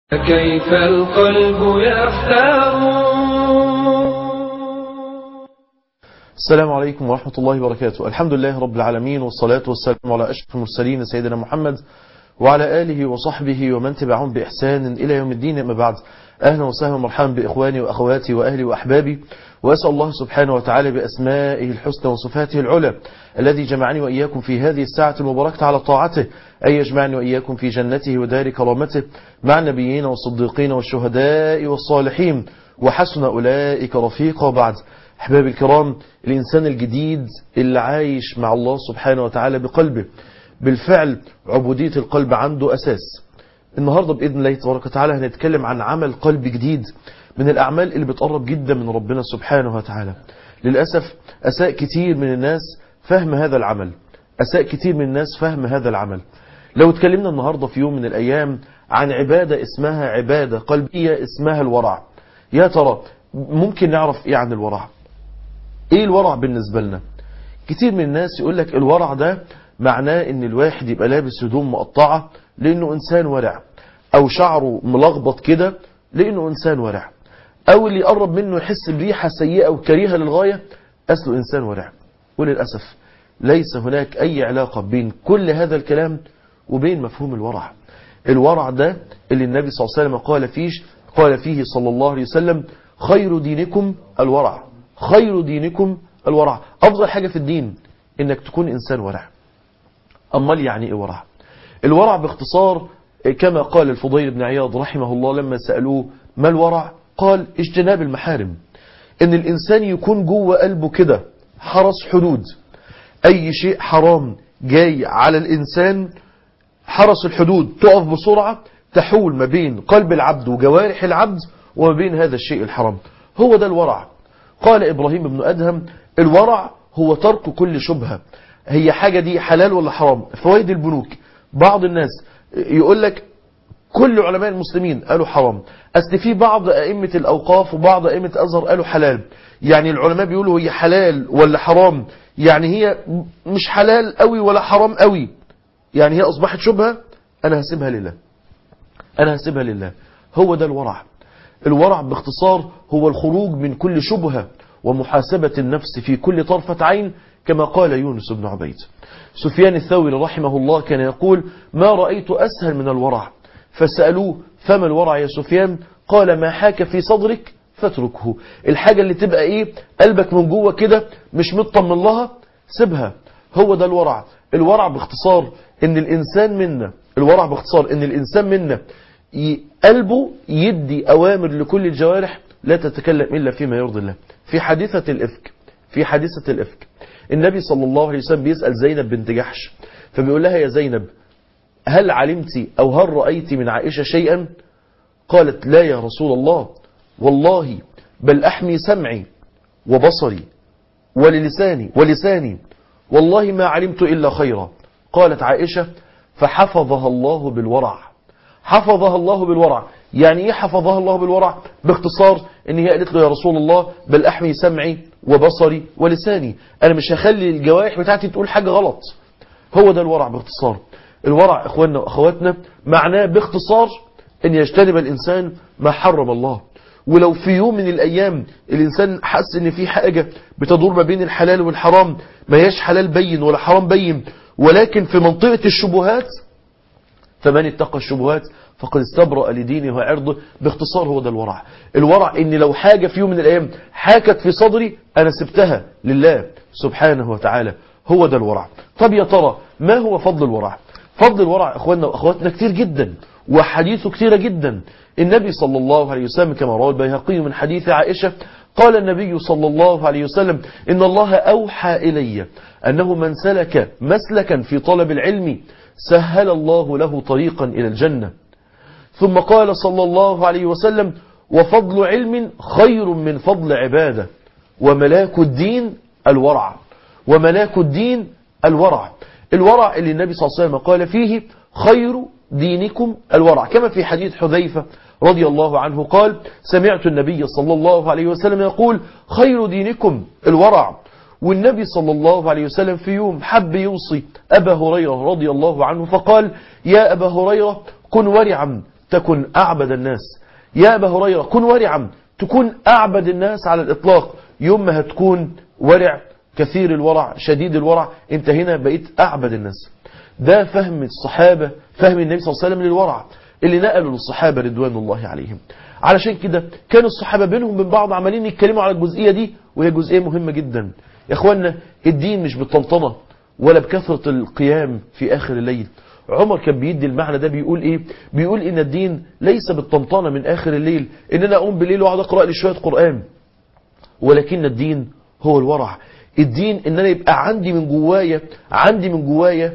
كيف القلب يحتار السلام عليكم ورحمة الله وبركاته الحمد لله رب العالمين والصلاة والسلام على أشرف المرسلين سيدنا محمد وعلى آله وصحبه ومن تبعهم بإحسان إلى يوم الدين أما بعد أهلا وسهلا ومرحبا بإخواني وأخواتي وأهلي وأحبابي وأسأل الله سبحانه وتعالى بأسمائه الحسنى وصفاته العلى الذي جمعني وإياكم في هذه الساعة المباركة على طاعته أن يجمعني وإياكم في جنته ودار كرامته مع النبيين والصديقين والشهداء والصالحين وحسن أولئك رفيقا بعد أحبابي الكرام الإنسان الجديد اللي عايش مع الله سبحانه وتعالى بقلبه بالفعل عبودية القلب عنده أساس النهاردة بإذن الله تبارك وتعالى هنتكلم عن عمل قلب جديد من الأعمال اللي بتقرب جدا من ربنا سبحانه وتعالى للأسف أساء كتير من الناس فهم هذا العمل أساء كتير من الناس فهم هذا العمل لو اتكلمنا النهاردة في يوم من الأيام عن عبادة اسمها عبادة قلبية اسمها الورع يا ترى ممكن نعرف ايه عن الورع ايه الورع بالنسبة لنا كتير من الناس يقول لك الورع ده معناه ان الواحد يبقى لابس هدوم مقطعة لانه انسان ورع او شعره ملخبط كده لانه انسان ورع او اللي يقرب منه يحس بريحة سيئة وكريهة للغاية اصله انسان ورع وللأسف ليس هناك اي علاقة بين كل هذا الكلام وبين مفهوم الورع الورع ده اللي النبي صلى الله عليه وسلم قال فيه قال فيه صلى الله عليه وسلم خير دينكم الورع خير دينكم الورع أفضل حاجة في الدين إنك تكون إنسان ورع أمال يعني إيه ورع الورع باختصار كما قال الفضيل بن عياض رحمه الله لما سألوه ما الورع قال اجتناب المحارم إن الإنسان يكون جوه قلبه كده حرس حدود أي شيء حرام جاي على الإنسان حرس الحدود تقف بسرعة تحول ما بين قلب العبد وجوارح العبد وما بين هذا الشيء الحرام هو ده الورع قال إبراهيم بن أدهم الورع هو ترك كل شبهة هي حاجة دي حلال ولا حرام فوائد البنوك بعض الناس يقول لك كل علماء المسلمين قالوا حرام أصل في بعض أئمة الأوقاف وبعض أئمة أزهر قالوا حلال يعني العلماء بيقولوا هي حلال ولا حرام يعني هي مش حلال قوي ولا حرام قوي يعني هي أصبحت شبهة أنا هسيبها لله أنا هسيبها لله هو ده الورع الورع باختصار هو الخروج من كل شبهة ومحاسبة النفس في كل طرفة عين كما قال يونس بن عبيد سفيان الثوري رحمه الله كان يقول ما رأيت أسهل من الورع فسألوه فما الورع يا سفيان قال ما حاك في صدرك فاتركه الحاجة اللي تبقى ايه قلبك من جوه كده مش مطمن لها سيبها هو ده الورع الورع باختصار ان الانسان منا الورع باختصار ان الانسان منا قلبه يدي اوامر لكل الجوارح لا تتكلم الا فيما يرضي الله في حادثة الافك في حادثة الافك النبي صلى الله عليه وسلم بيسأل زينب بنت جحش فبيقول لها يا زينب هل علمت او هل رأيت من عائشة شيئا قالت لا يا رسول الله والله بل احمي سمعي وبصري وللساني ولساني والله ما علمت إلا خيرا قالت عائشة فحفظها الله بالورع حفظها الله بالورع يعني ايه حفظها الله بالورع باختصار ان هي قالت له يا رسول الله بل احمي سمعي وبصري ولساني انا مش هخلي الجوارح بتاعتي تقول حاجة غلط هو ده الورع باختصار الورع اخواننا واخواتنا معناه باختصار ان يجتنب الانسان ما حرم الله ولو في يوم من الأيام الإنسان حس ان في حاجة بتدور ما بين الحلال والحرام ما هيش حلال بين ولا حرام بين ولكن في منطقة الشبهات فمن اتقى الشبهات فقد استبرأ لدينه وعرضه باختصار هو ده الورع الورع ان لو حاجة في يوم من الأيام حاكت في صدري أنا سبتها لله سبحانه وتعالى هو ده الورع طب يا ترى ما هو فضل الورع فضل الورع اخواننا واخواتنا كتير جدا وحديثه كتيرة جدا النبي صلى الله عليه وسلم كما رواه البيهقي من حديث عائشة قال النبي صلى الله عليه وسلم إن الله أوحى إلي أنه من سلك مسلكا في طلب العلم سهل الله له طريقا إلى الجنة ثم قال صلى الله عليه وسلم وفضل علم خير من فضل عبادة وملاك الدين الورع وملاك الدين الورع الورع اللي النبي صلى الله عليه وسلم قال فيه خير دينكم الورع كما في حديث حذيفة رضي الله عنه قال سمعت النبي صلى الله عليه وسلم يقول خير دينكم الورع والنبي صلى الله عليه وسلم في يوم حب يوصي أبا هريرة رضي الله عنه فقال يا أبا هريرة كن ورعا تكن أعبد الناس يا أبا هريرة كن ورعا تكون أعبد الناس على الإطلاق يوم ما هتكون ورع كثير الورع شديد الورع انت هنا بقيت أعبد الناس ده فهم الصحابة فهم النبي صلى الله عليه وسلم للورع اللي نقلوا للصحابة رضوان الله عليهم علشان كده كان الصحابة بينهم من بعض عمالين يتكلموا على الجزئية دي وهي جزئية مهمة جدا يا اخوانا الدين مش بالطنطنة ولا بكثرة القيام في آخر الليل عمر كان بيدي المعنى ده بيقول ايه بيقول ان الدين ليس بالطنطنة من آخر الليل ان انا اقوم بالليل واقعد اقرأ لي شوية قرآن ولكن الدين هو الورع الدين ان انا يبقى عندي من جوايا عندي من جوايا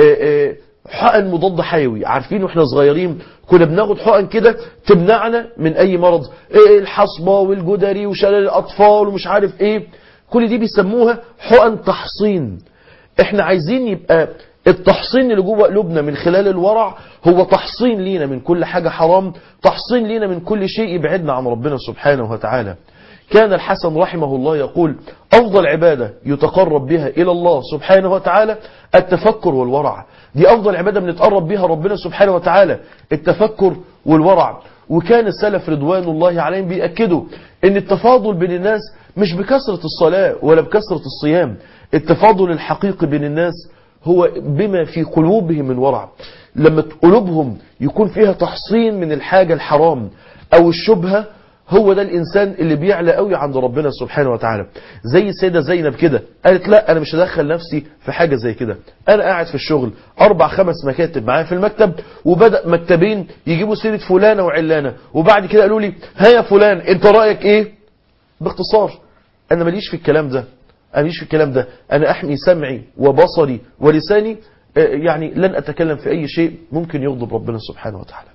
حقن مضاد حيوي عارفين واحنا صغيرين كنا بناخد حقن كده تمنعنا من اي مرض إيه الحصبة والجدري وشلل الاطفال ومش عارف ايه كل دي بيسموها حقن تحصين احنا عايزين يبقى التحصين اللي جوه قلوبنا من خلال الورع هو تحصين لينا من كل حاجة حرام تحصين لينا من كل شيء يبعدنا عن ربنا سبحانه وتعالى كان الحسن رحمه الله يقول أفضل عبادة يتقرب بها إلى الله سبحانه وتعالى التفكر والورع دي أفضل عبادة بنتقرب بها ربنا سبحانه وتعالى التفكر والورع وكان السلف رضوان الله عليهم بيأكدوا ان التفاضل بين الناس مش بكثرة الصلاة ولا بكثرة الصيام التفاضل الحقيقي بين الناس هو بما في قلوبهم من ورع لما قلوبهم يكون فيها تحصين من الحاجة الحرام أو الشبهة هو ده الإنسان اللي بيعلى قوي عند ربنا سبحانه وتعالى زي السيدة زينب كده قالت لا أنا مش هدخل نفسي في حاجة زي كده أنا قاعد في الشغل أربع خمس مكاتب معايا في المكتب وبدأ مكتبين يجيبوا سيرة فلانة وعلانة وبعد كده قالوا لي ها يا فلان أنت رأيك إيه باختصار أنا ماليش في الكلام ده أنا ماليش في الكلام ده أنا أحمي سمعي وبصري ولساني يعني لن أتكلم في أي شيء ممكن يغضب ربنا سبحانه وتعالى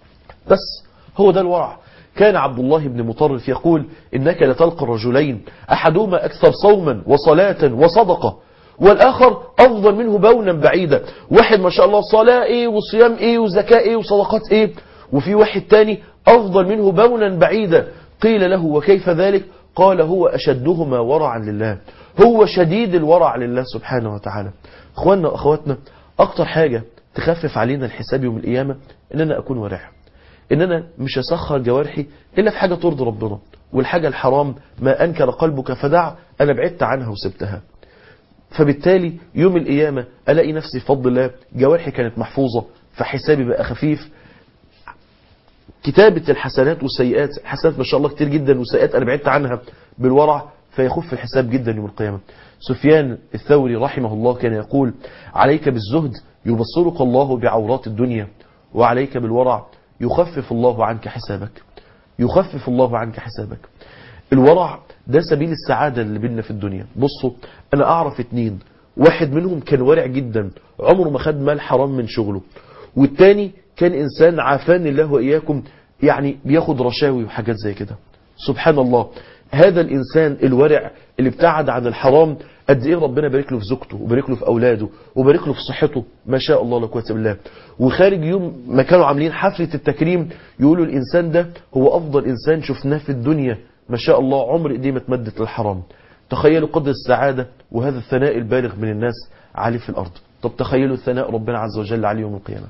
بس هو ده الورع كان عبد الله بن مطرف يقول إنك لتلقى الرجلين أحدهما أكثر صوما وصلاة وصدقة والآخر أفضل منه بونا بعيدا واحد ما شاء الله صلاة إيه وصيام إيه وزكاة إيه وصدقات إيه وفي واحد تاني أفضل منه بونا بعيدا قيل له وكيف ذلك قال هو أشدهما ورعا لله هو شديد الورع لله سبحانه وتعالى أخواننا وأخواتنا أكتر حاجة تخفف علينا الحساب يوم القيامة إن أنا أكون ورع ان انا مش هسخر جوارحي الا في حاجة ترضي ربنا والحاجة الحرام ما انكر قلبك فدع انا بعدت عنها وسبتها فبالتالي يوم القيامة الاقي نفسي بفضل الله جوارحي كانت محفوظة فحسابي بقى خفيف كتابة الحسنات والسيئات حسنات ما شاء الله كتير جدا وسيئات انا بعدت عنها بالورع فيخف الحساب جدا يوم القيامة سفيان الثوري رحمه الله كان يقول عليك بالزهد يبصرك الله بعورات الدنيا وعليك بالورع يخفف الله عنك حسابك يخفف الله عنك حسابك الورع ده سبيل السعادة اللي بينا في الدنيا بصوا انا اعرف اتنين واحد منهم كان ورع جدا عمره ما خد مال حرام من شغله والتاني كان انسان عافان الله واياكم يعني بياخد رشاوي وحاجات زي كده سبحان الله هذا الانسان الورع اللي ابتعد عن الحرام قد ايه ربنا بارك له في زوجته وبارك له في اولاده وبارك له في صحته ما شاء الله لا قوه الا بالله وخارج يوم ما كانوا عاملين حفله التكريم يقولوا الانسان ده هو افضل انسان شفناه في الدنيا ما شاء الله عمر ايديه ما اتمدت للحرام تخيلوا قدر السعاده وهذا الثناء البالغ من الناس عليه في الارض طب تخيلوا الثناء ربنا عز وجل عليه يوم القيامه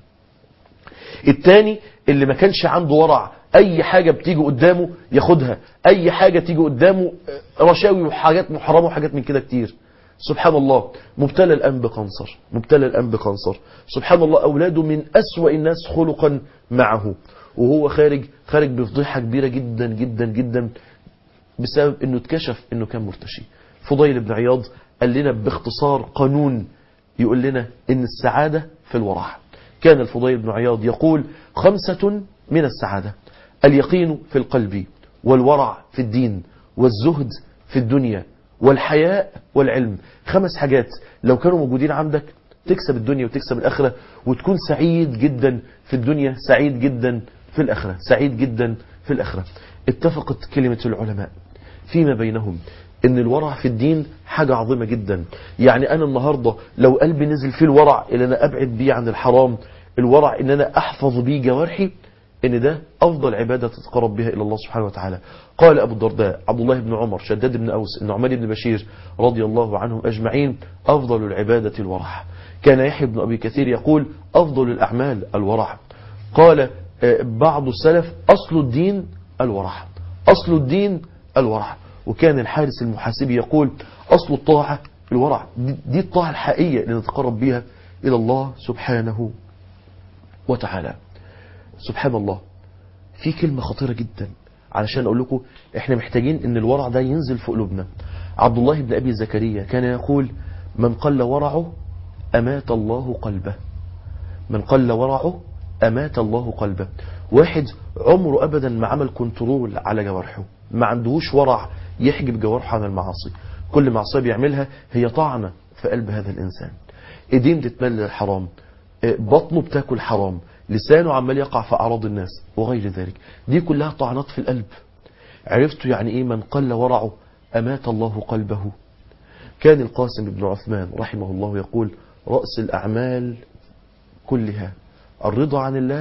التاني اللي ما كانش عنده ورع اي حاجة بتيجي قدامه ياخدها اي حاجة تيجي قدامه رشاوي وحاجات محرمة وحاجات من كده كتير سبحان الله مبتلى الآن بقنصر مبتلى الآن بقنصر سبحان الله أولاده من أسوأ الناس خلقا معه وهو خارج خارج بفضيحة كبيرة جدا جدا جدا بسبب انه اتكشف انه كان مرتشي فضيل بن عياض قال لنا باختصار قانون يقول لنا ان السعادة في الورع كان الفضيل بن عياض يقول خمسة من السعادة اليقين في القلب والورع في الدين والزهد في الدنيا والحياء والعلم خمس حاجات لو كانوا موجودين عندك تكسب الدنيا وتكسب الآخرة وتكون سعيد جدا في الدنيا سعيد جدا في الآخرة سعيد جدا في الآخرة اتفقت كلمة العلماء فيما بينهم ان الورع في الدين حاجة عظيمة جدا يعني انا النهاردة لو قلبي نزل فيه الورع اللي انا ابعد بيه عن الحرام الورع ان انا احفظ بيه جوارحي ان ده افضل عبادة تتقرب بها الى الله سبحانه وتعالى قال ابو الدرداء عبد الله بن عمر شداد بن اوس النعمان بن بشير رضي الله عنهم اجمعين افضل العبادة الورع كان يحيى بن ابي كثير يقول افضل الاعمال الورع قال بعض السلف أصل الدين الورع أصل الدين الورع وكان الحارس المحاسبي يقول أصل الطاعة الورع دي الطاعة الحقيقية اللي نتقرب بها إلى الله سبحانه وتعالى سبحان الله في كلمة خطيرة جدا علشان أقول لكم إحنا محتاجين إن الورع ده ينزل في قلوبنا عبد الله بن أبي زكريا كان يقول من قل ورعه أمات الله قلبه من قل ورعه أمات الله قلبه واحد عمره أبدا ما عمل كنترول على جوارحه ما عندهوش ورع يحجب جوارحه عن المعاصي كل معصية بيعملها هي طعنة في قلب هذا الإنسان ايدين بتتمل للحرام بطنه بتاكل حرام لسانه عمال يقع في أعراض الناس وغير ذلك دي كلها طعنات في القلب عرفتوا يعني إيه من قل ورعه أمات الله قلبه كان القاسم بن عثمان رحمه الله يقول رأس الأعمال كلها الرضا عن الله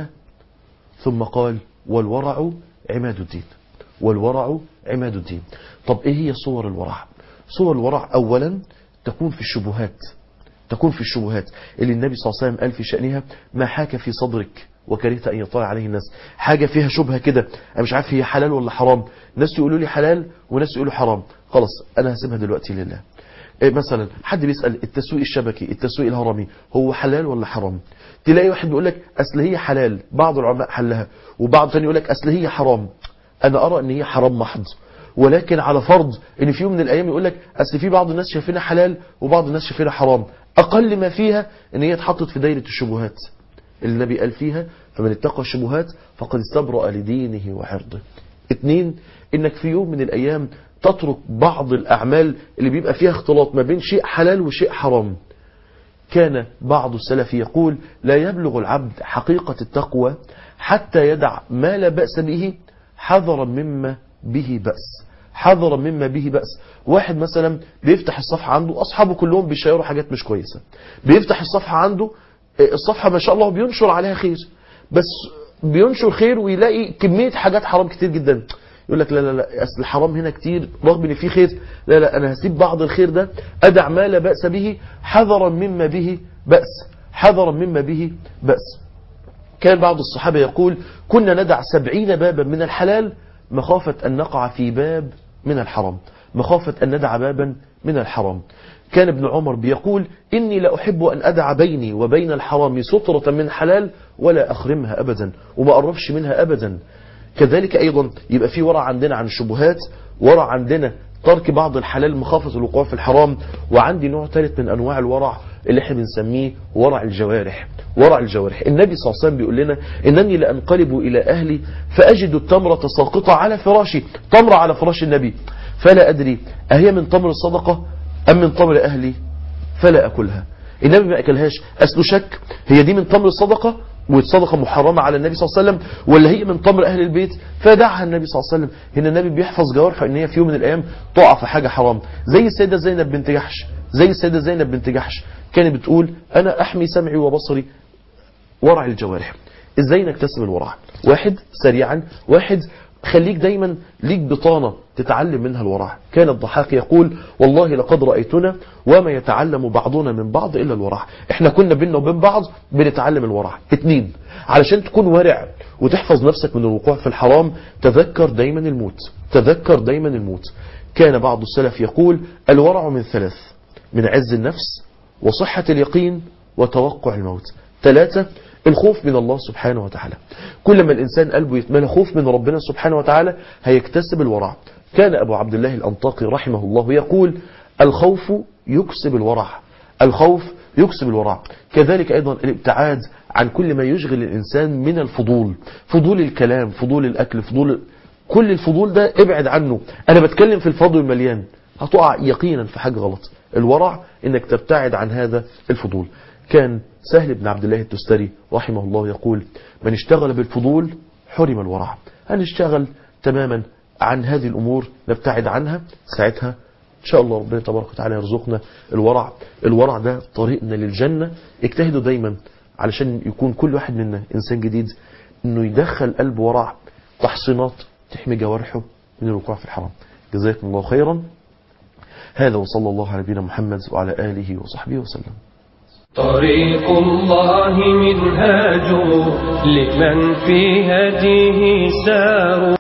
ثم قال والورع عماد الدين والورع عماد الدين طب ايه هي صور الورع صور الورع اولا تكون في الشبهات تكون في الشبهات اللي النبي صلى الله عليه وسلم قال في شأنها ما حاك في صدرك وكرهت أن يطلع عليه الناس حاجة فيها شبهة كده أنا مش عارف هي حلال ولا حرام ناس يقولوا لي حلال وناس يقولوا حرام خلاص أنا هسيبها دلوقتي لله إيه مثلا حد بيسأل التسويق الشبكي التسويق الهرمي هو حلال ولا حرام تلاقي واحد بيقول لك أصل هي حلال بعض العلماء حلها وبعض ثاني يقول لك أصل هي حرام أنا أرى أن هي حرام محض ولكن على فرض ان في يوم من الايام يقول لك اصل في بعض الناس شايفينها حلال وبعض الناس شايفينها حرام اقل ما فيها ان هي اتحطت في دايره الشبهات اللي النبي قال فيها فمن اتقى الشبهات فقد استبرأ لدينه وعرضه اتنين انك في يوم من الايام تترك بعض الاعمال اللي بيبقى فيها اختلاط ما بين شيء حلال وشيء حرام كان بعض السلف يقول لا يبلغ العبد حقيقة التقوى حتى يدع ما لا بأس به حذرا مما به بأس حذرا مما به بأس واحد مثلا بيفتح الصفحة عنده أصحابه كلهم بيشيروا حاجات مش كويسة بيفتح الصفحة عنده الصفحة ما شاء الله بينشر عليها خير بس بينشر خير ويلاقي كمية حاجات حرام كتير جدا يقول لك لا لا لا اصل الحرام هنا كتير رغم ان في خير لا لا انا هسيب بعض الخير ده ادع ما لا باس به حذرا مما به باس حذرا مما به باس كان بعض الصحابه يقول كنا ندع سبعين بابا من الحلال مخافه ان نقع في باب من الحرام مخافه ان ندع بابا من الحرام كان ابن عمر بيقول إني لا أحب أن أدع بيني وبين الحرام سترة من حلال ولا أخرمها أبدا وما أقربش منها أبدا كذلك أيضا يبقى في ورع عندنا عن الشبهات ورع عندنا ترك بعض الحلال مخافة الوقوع في الحرام وعندي نوع ثالث من أنواع الورع اللي احنا بنسميه ورع الجوارح ورع الجوارح النبي صلى الله عليه وسلم بيقول لنا إنني لأنقلب إلى أهلي فأجد التمرة ساقطة على فراشي تمرة على فراش النبي فلا أدري أهي من تمر الصدقة أم من تمر أهلي فلا أكلها النبي ما أكلهاش أسله شك هي دي من تمر الصدقة والصدقة محرمة على النبي صلى الله عليه وسلم ولا هي من تمر أهل البيت فدعها النبي صلى الله عليه وسلم هنا النبي بيحفظ جوارحه ان هي في يوم من الأيام تقع في حاجة حرام زي السيدة زينب بنت جحش زي السيدة زينب بنت جحش كانت بتقول أنا أحمي سمعي وبصري ورع الجوارح ازاي نكتسب الورع واحد سريعا واحد خليك دايما ليك بطانة تتعلم منها الورع كان الضحاك يقول والله لقد رأيتنا وما يتعلم بعضنا من بعض إلا الورع احنا كنا بينا وبين بعض بنتعلم الورع اتنين علشان تكون ورع وتحفظ نفسك من الوقوع في الحرام تذكر دايما الموت تذكر دايما الموت كان بعض السلف يقول الورع من ثلاث من عز النفس وصحة اليقين وتوقع الموت ثلاثة الخوف من الله سبحانه وتعالى كل ما الإنسان قلبه يتملى خوف من ربنا سبحانه وتعالى هيكتسب الورع كان أبو عبد الله الأنطاقي رحمه الله يقول الخوف يكسب الورع الخوف يكسب الورع كذلك أيضا الابتعاد عن كل ما يشغل الإنسان من الفضول فضول الكلام فضول الأكل فضول كل الفضول ده ابعد عنه أنا بتكلم في الفضل المليان هتقع يقينا في حاجة غلط الورع انك تبتعد عن هذا الفضول كان سهل بن عبد الله التستري رحمه الله يقول من اشتغل بالفضول حرم الورع هنشتغل تماما عن هذه الأمور نبتعد عنها ساعتها إن شاء الله ربنا تبارك وتعالى يرزقنا الورع الورع ده طريقنا للجنة اجتهدوا دايما علشان يكون كل واحد منا إنسان جديد انه يدخل قلب ورع تحصينات تحمي جوارحه من الوقوع في الحرام جزاكم الله خيرا هذا وصلى الله على نبينا محمد وعلى آله وصحبه وسلم طريق الله منهاج لمن في هديه سار